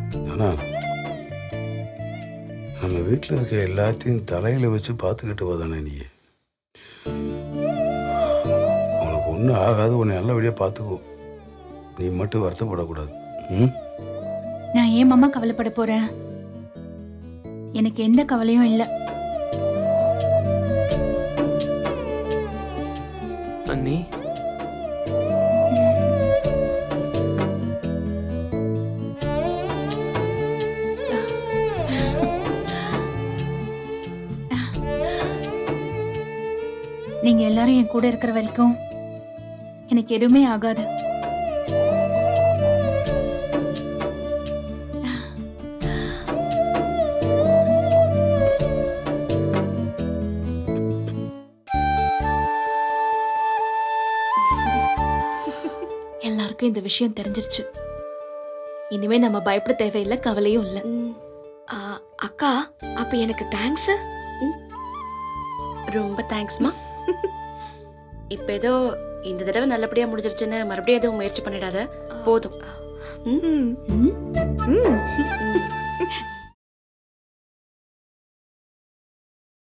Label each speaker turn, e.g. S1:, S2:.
S1: ஆனா நம்ம வீட்டில் இருக்க எல்லாத்தையும் தலையில வச்சு பார்த்துக்கிட்டு வதானே நீ உனக்கு ஒன்றும் ஆகாது உன்னை நல்லபடியாக பார்த்துக்கோ நீ மட்டும் வருத்தப்படக்கூடாது ம்
S2: நான் ஏன் மாமா கவலைப்பட போறேன் எனக்கு எந்த கவலையும் இல்லை
S3: அண்ணி
S2: நீங்க எல்லாரும் என் கூட இருக்கிற வரைக்கும் எனக்கு எதுவுமே ஆகாது
S4: எல்லாருக்கும் இந்த விஷயம் தெரிஞ்சிருச்சு இனிமே நம்ம பயப்பட தேவையில்லை கவலையும் இல்லை
S5: ம், ஆ, அக்கா அப்ப எனக்கு தேங்க்ஸ்
S6: ரொம்ப தேங்க்ஸ்மா இப்போ ஏதோ இந்த தடவை நல்லபடியா முடிஞ்சிருச்சுன்னு மறுபடியும் எதுவும் முயற்சி பண்ணிடாத போதும் ம்
S2: ம்